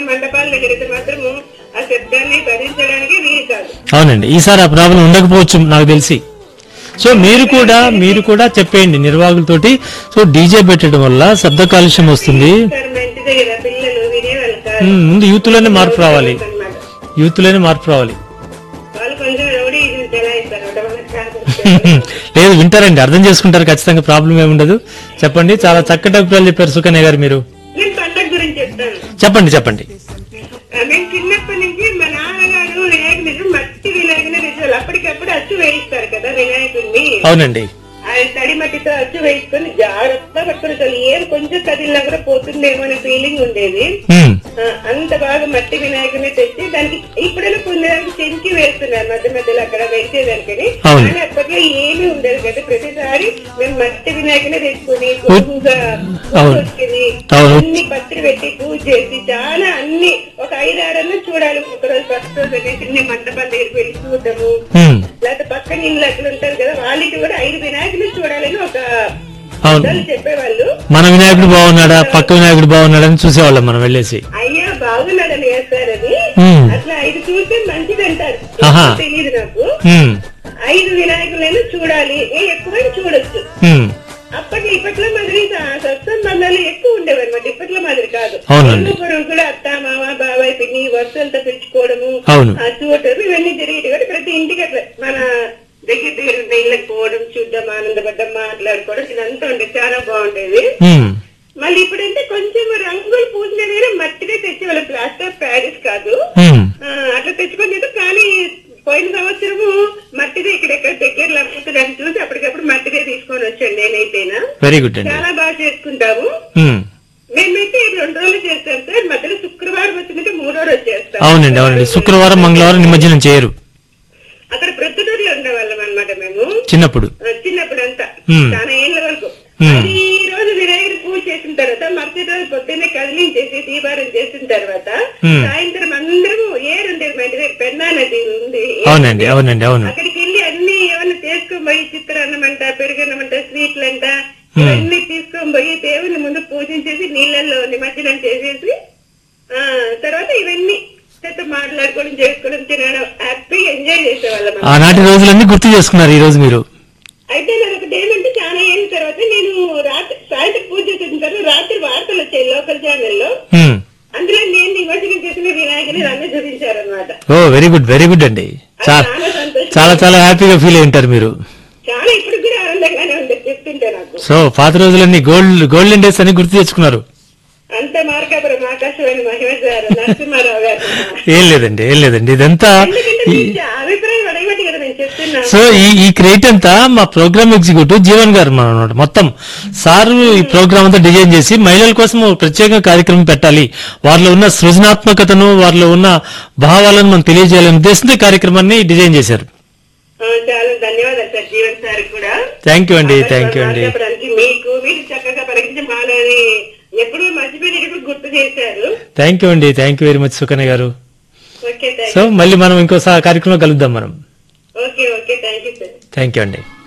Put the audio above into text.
మండపాల దగ్గర అయితే మాత్రము ఆ శబ్దాన్ని భరించడానికి వీలు కాదు అవునండి ఈసారి ఆ ప్రాబ్లం ఉండకపోవచ్చు నాకు తెలిసి సో మీరు కూడా మీరు కూడా చెప్పేయండి నిర్వాహకులతోటి సో డీజే పెట్టడం వల్ల శబ్ద కాలుష్యం వస్తుంది సార్ మంచిదే కదా పిల్లలు వినేవాళ్ళు కాదు ఉమ్, ముందు యూత్ లోనే మార్పు రావాలి అన్నమాట. యూత్ లోనే మార్పు రావాలి వాళ్ళు కొంచెం రౌడీ చెలాయిస్తారు అన్నమాట. మనకు కాదు లేదు వింటారండి అర్థం చేసుకుంటారు ఖచ్చితంగా ప్రాబ్లం ఏముండదు చెప్పండి చాలా చక్కటి అభిప్రాయాలు చెప్పారు సుకన్య గారు మీరు నేను పండగ గురించి చెప్తాను చెప్పండి చెప్పండి ఆ, మేము చిన్నప్పటి నుంచి మా నాన్నగారు వినాయకుని మట్టి వినాయకుని తెచ్చేవాళ్ళు అప్పటికప్పుడు అచ్చు వేయిస్తారు కదా వినాయకుడిని అవునండి ఆయన తడి మట్టితో అచ్చు వేసుకొని జాగ్రత్తగా పట్టుకుని ఏం కొంచెం కదిలినా కూడా పోతుందేమో అనే ఫీలింగ్ ఉండేది ఉమ్, ఆ, అంత బాగా మట్టి వినాయకుని తెచ్చి దానికి ఇప్పుడైనా కొన్ని చెంకి వేస్తున్నారు మధ్య మధ్యలో అక్కడ వేసేదానికని అవును. కానీ అప్పట్లో ఏమీ ఉండేది కదా ప్రతిసారి మేము మట్టి వినాయకుని తెచ్చుకుని గోధుమగా అవును. వచ్చేది అవును. అన్ని పత్రి పెట్టి పూజ చేసి చాలా అన్ని ఒక ఐదు ఆరన్నా చూడాలి ఒక రోజు ఫస్ట్ రోజు అయితే చిన్న మంటపం దగ్గరికి వెళ్ళి చూడటము ఉమ్, లేకపోతే పక్కన ఇల్లు అట్లా ఉంటారు కదా వాళ్ళకి కూడా ఐదు వినాయకులు చూడాలని ఒక అవును పెద్దలు చెప్పేవాళ్ళు మన వినాయకుడు బాగున్నాడా పక్క వినాయకుడు బాగున్నాడా అని చూసేవాళ్ళం మనం వెళ్ళేసి అయ్యా బాగున్నాడని వేస్తారని ఉమ్, అట్లా ఐదు చూస్తే మంచిది అంటారు ఆహా. తెలియదు నాకు ఉమ్, ఐదు వినాయకులైనా చూడాలి ఏ ఎక్కువైనా చూడొచ్చు ఉమ్, అప్పటి ఇప్పట్లో మాదిరి సత్సంబంధాలు ఎక్కువ ఉండేవి అనమాట ఇప్పట్లో మాదిరి కాదు అవునండి. ఒకరు కూడా అత్త మామ బాబాయ్ పిన్ని వరుసలతో పిలుచుకోవడము అవును ఆ చూడటం ఇవన్నీ జరిగేవి కాబట్టి ప్రతి ఇంటికి అట్లా మన దగ్గర దగ్గర ఉన్న ఇళ్ళకి పోవడం చూడడం ఆనందపడ్డం మాట్లాడుకోవడం ఇదంతా ఉండేది చాలా బాగుండేది ఉమ్, మళ్ళీ ఇప్పుడంటే కొంచెం రంగులు పూసిన దగ్గర మట్టిగా తెచ్చేవాళ్ళం ప్లాస్టర్ ప్యారిస్ కాదు ఉమ్, ఆ, అట్లా తెచ్చుకొని చేద్దాం కానీ పోయిన సంవత్సరము మట్టిదే ఇక్కడెక్కడ దగ్గరలో అమ్ముతుందని చూసి అప్పటికప్పుడు మట్టిదే తీసుకొని వచ్చాను నేనైతేనా వెరీ గుడ్ అండి చాలా బాగా చేసుకుంటాము ఉమ్, మేమైతే రెండు రోజులు చేస్తాం సార్ మధ్యలో శుక్రవారం వచ్చిందంటే మూడో రోజు చేస్తాం అవునండి అవునండి శుక్రవారం మంగళవారం నిమజ్జనం చేయరు అక్కడ ప్రొద్దుటూరులో ఉండేవాళ్ళం అనమాట మేము చిన్నప్పుడు ఆ, చిన్నప్పుడంతా Hmm. చాలా ఏళ్ళ వరకు Hmm. అది ఈ రోజు వినాయకుడి పూజ చేసిన తర్వాత మరుసటి రోజు పొద్దున్నే కదిలించేసి దీపారం చేసిన తర్వాత Hmm. సాయంత్రం అందరము ఏరుండేది మా ఇంటి దగ్గర పెన్నా నది ఉంది అవునండి అవునండి అవును అక్కడికి వెళ్ళి అన్ని ఏమన్నా చేసుకొని పోయి చిత్రాన్నం అంట పెరుగన్నం అంట స్వీట్లు అంట ఇవన్నీ తీసుకొని పోయి దేవుని ముందు పూజించేసి నీళ్ళల్లో నిమజ్జనం చేసేసి ఆ తర్వాత ఇవన్నీ చేత మాట్లాడుకోవడం చేసుకోవడం తినడం హ్యాపీగా ఎంజాయ్ చేసేవాళ్ళం ఆనాటి రోజులన్నీ గుర్తు చేసుకున్నారు ఈ రోజు మీరు అయితే నాకు ఒకటి ఏమంటే చాలా ఏళ్ళ తర్వాత నేను రాత్రి సాయంత్రం పూజ చేసిన తర్వాత రాత్రి వార్తలు వచ్చాయి లోకల్ ఛానల్లో ఉమ్, అందులో నేను నిమజ్జనం చేసిన వినాయకుని నన్ను చూపించారనమాట ఓ వెరీ గుడ్ వెరీ గుడ్ అండి చాలా చాలా సంతోషం చాలా చాలా హ్యాపీగా ఫీల్ అయి ఉంటారు మీరు చాలా ఇప్పుడు కూడా ఆనందంగానే ఉండేది చెప్తుంటే నాకు సో పాత రోజులన్నీ గోల్డ్ గోల్డెన్ డేస్ అని గుర్తు తెచ్చుకున్నారు అంత మార్కాపురం ఆకాశవాణి మహిమ గారు నరసింహారావు గారు ఏం లేదండి ఏం లేదండి ఇదంతా ఎందుకంటే ఈ- మీ అభిప్రాయం అడగబట్టి కదా నేను చెప్తున్నా సో ఈ ఈ క్రెడిట్ అంతా మా ప్రోగ్రామ్ ఎగ్జిక్యూటివ్ జీవన్ గారు అన్నమాట మొత్తం సార్ ఈ ప్రోగ్రామ్ అంతా డిజైన్ చేసి మహిళల కోసం ఒక ప్రత్యేక కార్యక్రమం పెట్టాలి వారిలో ఉన్న సృజనాత్మకతను వారిలో ఉన్న భావాలను మనం తెలియజేయాలనే ఉద్దేశంతో ఈ కార్యక్రమాన్ని డిజైన్ చేశారు ఆ, చాలా ధన్యవాదాలు సార్ జీవన్ సార్ కూడా థ్యాంక్ యూ అండి థ్యాంక్ యూ అండి మార్కాపురానికి మీకు మీరు చక్కగా పరిగించి మాలని ఎప్పుడూ మర్చిపోయినప్పుడు గుర్తు చేశారు థ్యాంక్ యూ అండి thank you very much Sukanya గారు ఓకే థ్యాంక్ సో మళ్ళీ మనం ఇంకోసారి కార్యక్రమంలో కలుద్దాం మనం okay okay thank you sir thank you అండి